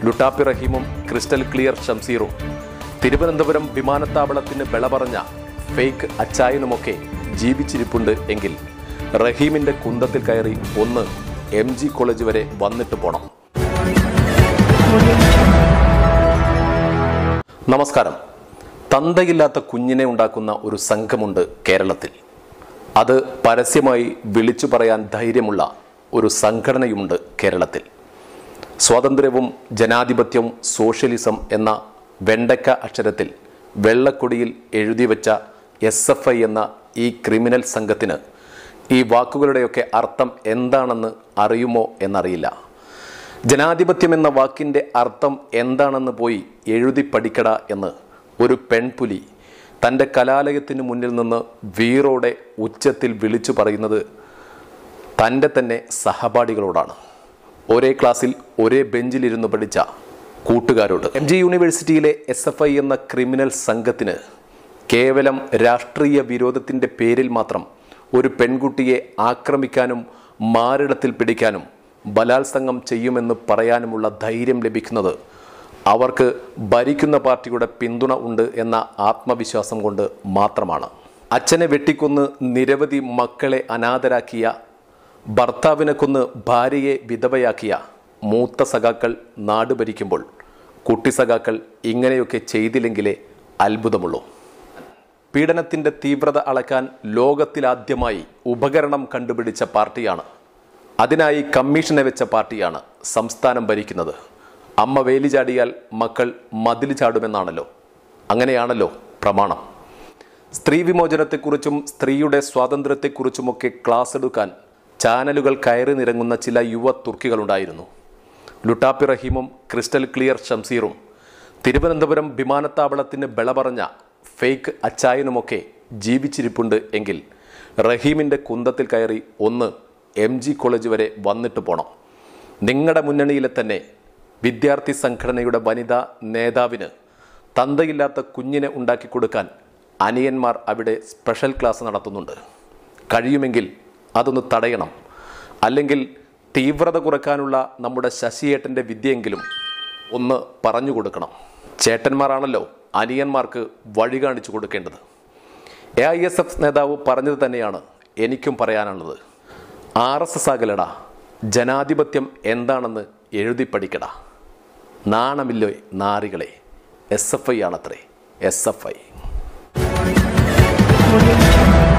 ലുട്ടാപ്പി റഹീമും crystal clear ഷംസീറും തിരുവനന്തപുരം വിമാനത്താവളത്തിന് വിള പറഞ്ഞ ഫേക്ക് അച്ചായനുമൊക്കെ ജീവിച്ചിരിപ്പുണ്ട് എങ്കിൽ റഹീമിന്റെ കുന്തത്തിൽ കയറി ഒന്ന് എം ജി കോളേജ് വരെ വന്നിട്ട് പോണം നമസ്കാരം തന്തയില്ലാത്ത കുഞ്ഞിനെ ഉണ്ടാക്കുന്ന ഒരു സംഘമുണ്ട് കേരളത്തിൽ അത് പരസ്യമായി വിളിച്ചു പറയാൻ ധൈര്യമുള്ള ഒരു സംഘടനയുമുണ്ട് കേരളത്തിൽ സ്വാതന്ത്ര്യവും ജനാധിപത്യവും സോഷ്യലിസം എന്ന വെണ്ടക്ക അക്ഷരത്തിൽ വെള്ളക്കൊടിയിൽ എഴുതി വെച്ച എസ് എഫ് ഐ എന്ന ഈ ക്രിമിനൽ സംഘത്തിന് ഈ വാക്കുകളുടെയൊക്കെ അർത്ഥം എന്താണെന്ന് അറിയുമോ എന്നറിയില്ല ജനാധിപത്യം എന്ന വാക്കിൻ്റെ അർത്ഥം എന്താണെന്ന് പോയി എഴുതി പഠിക്കട എന്ന് ഒരു പെൺപുലി തൻ്റെ കലാലയത്തിന് മുന്നിൽ നിന്ന് വീറോടെ ഉച്ചത്തിൽ വിളിച്ചു പറയുന്നത് തൻ്റെ തന്നെ സഹപാഠികളോടാണ് ഒരേ ക്ലാസ്സിൽ ഒരേ ബെഞ്ചിലിരുന്ന് പഠിച്ച കൂട്ടുകാരോട് എം ജി യൂണിവേഴ്സിറ്റിയിലെ എസ് എഫ് ഐ എന്ന ക്രിമിനൽ സംഘത്തിന് കേവലം രാഷ്ട്രീയ വിരോധത്തിൻ്റെ പേരിൽ മാത്രം ഒരു പെൺകുട്ടിയെ ആക്രമിക്കാനും മാറിടത്തിൽ പിടിക്കാനും ബലാത്സംഗം ചെയ്യുമെന്ന് പറയാനുമുള്ള ധൈര്യം ലഭിക്കുന്നത് അവർക്ക് ഭരിക്കുന്ന പാർട്ടിയുടെ പിന്തുണ ഉണ്ട് എന്ന ആത്മവിശ്വാസം കൊണ്ട് മാത്രമാണ് അച്ഛനെ വെട്ടിക്കൊന്ന് നിരവധി മക്കളെ അനാഥരാക്കിയ ഭർത്താവിനെ കൊന്ന് ഭാര്യയെ വിധവയാക്കിയ മൂത്ത സഖാക്കൾ നാട് ഭരിക്കുമ്പോൾ കുട്ടി സഖാക്കൾ ഇങ്ങനെയൊക്കെ ചെയ്തില്ലെങ്കിലേ അത്ഭുതമുള്ളൂ പീഡനത്തിന്റെ തീവ്രത അളക്കാൻ ലോകത്തിലാദ്യമായി ഉപകരണം കണ്ടുപിടിച്ച പാർട്ടിയാണ് അതിനായി കമ്മീഷനെ വെച്ച പാർട്ടിയാണ് സംസ്ഥാനം ഭരിക്കുന്നത് അമ്മ വേലി ചാടിയാൽ മക്കൾ മതിൽ ചാടുമെന്നാണല്ലോ അങ്ങനെയാണല്ലോ പ്രമാണം സ്ത്രീ വിമോചനത്തെക്കുറിച്ചും സ്ത്രീയുടെ സ്വാതന്ത്ര്യത്തെക്കുറിച്ചുമൊക്കെ ക്ലാസ് എടുക്കാൻ ചാനലുകൾ കയറി നിരങ്ങുന്ന ചില യുവ തുർക്കികളുണ്ടായിരുന്നു ലുട്ടാപ്പി റഹീമും ക്രിസ്റ്റൽ ക്ലിയർ ഷംസീറും തിരുവനന്തപുരം വിമാനത്താവളത്തിന് ബല പറഞ്ഞ ഫേക്ക് അച്ചായനുമൊക്കെ ജീവിച്ചിരിപ്പുണ്ട് എങ്കിൽ റഹീമിൻ്റെ കുന്തത്തിൽ കയറി ഒന്ന് എം ജി കോളേജ് വരെ വന്നിട്ട് പോണം നിങ്ങളുടെ മുന്നണിയിലെ തന്നെ വിദ്യാർത്ഥി സംഘടനയുടെ വനിതാ നേതാവിന് തന്തയില്ലാത്ത കുഞ്ഞിനെ ഉണ്ടാക്കി കൊടുക്കാൻ അനിയന്മാർ അവിടെ സ്പെഷ്യൽ ക്ലാസ് നടത്തുന്നുണ്ട് കഴിയുമെങ്കിൽ അതൊന്ന് തടയണം അല്ലെങ്കിൽ തീവ്രത കുറയ്ക്കാനുള്ള നമ്മുടെ ശശിയേട്ടൻ്റെ വിദ്യയെങ്കിലും ഒന്ന് പറഞ്ഞു കൊടുക്കണം ചേട്ടന്മാരാണല്ലോ അനിയന്മാർക്ക് വഴി കാണിച്ചു കൊടുക്കേണ്ടത് എ ഐ എസ് എഫ് നേതാവ് പറഞ്ഞത് തന്നെയാണ് എനിക്കും പറയാനുള്ളത് ആർ എസ് എസ് ആകലടാ ജനാധിപത്യം എന്താണെന്ന് എഴുതി പഠിക്കടാ നാണമില്ലോ നാറികളെ എസ് എഫ് ഐ ആണത്രേ S F I Audio Jungle.